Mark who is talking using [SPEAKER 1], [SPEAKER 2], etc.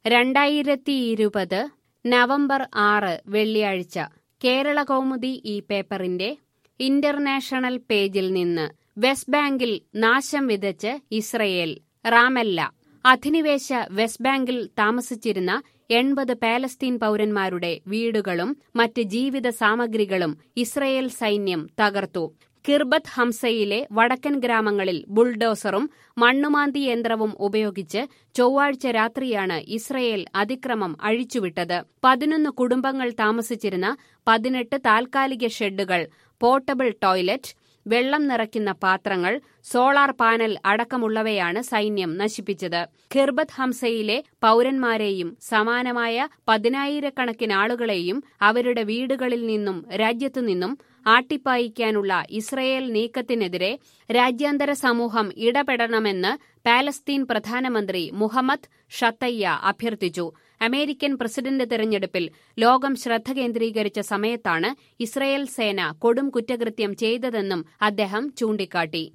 [SPEAKER 1] രണ്ടായിരത്തി ഇരുപത് നവംബർ ആറ് വെള്ളിയാഴ്ച കേരള കൗമുദി ഈ പേപ്പറിന്റെ ഇന്റർനാഷണൽ പേജിൽ നിന്ന് വെസ്റ്റ് ബാങ്കിൽ നാശം വിതച്ച് ഇസ്രയേൽ റാമല്ല അധിനിവേശ വെസ്റ്റ് ബാങ്കിൽ താമസിച്ചിരുന്ന എൺപത് പാലസ്തീൻ പൌരന്മാരുടെ വീടുകളും മറ്റ് ജീവിത സാമഗ്രികളും ഇസ്രയേൽ സൈന്യം തകർത്തു കിർബത്ത് ഹംസയിലെ വടക്കൻ ഗ്രാമങ്ങളിൽ ബുൾഡോസറും മണ്ണുമാന്തി യന്ത്രവും ഉപയോഗിച്ച് ചൊവ്വാഴ്ച രാത്രിയാണ് ഇസ്രയേൽ അതിക്രമം അഴിച്ചുവിട്ടത് പതിനൊന്ന് കുടുംബങ്ങൾ താമസിച്ചിരുന്ന പതിനെട്ട് താൽക്കാലിക ഷെഡുകൾ പോർട്ടബിൾ ടോയ്ലറ്റ് വെള്ളം നിറയ്ക്കുന്ന പാത്രങ്ങൾ സോളാർ പാനൽ അടക്കമുള്ളവയാണ് സൈന്യം നശിപ്പിച്ചത് ഖിർബത്ത് ഹംസയിലെ പൌരന്മാരെയും സമാനമായ പതിനായിരക്കണക്കിന് ആളുകളെയും അവരുടെ വീടുകളിൽ നിന്നും രാജ്യത്തു നിന്നും ആട്ടിപ്പായിക്കാനുള്ള ഇസ്രയേൽ നീക്കത്തിനെതിരെ രാജ്യാന്തര സമൂഹം ഇടപെടണമെന്ന് പാലസ്തീൻ പ്രധാനമന്ത്രി മുഹമ്മദ് ഷത്തയ്യ അഭ്യർത്ഥിച്ചു അമേരിക്കൻ പ്രസിഡന്റ് തെരഞ്ഞെടുപ്പിൽ ലോകം ശ്രദ്ധ കേന്ദ്രീകരിച്ച സമയത്താണ് ഇസ്രയേൽ സേന കൊടും കുറ്റകൃത്യം ചെയ്തതെന്നും അദ്ദേഹം ചൂണ്ടിക്കാട്ടി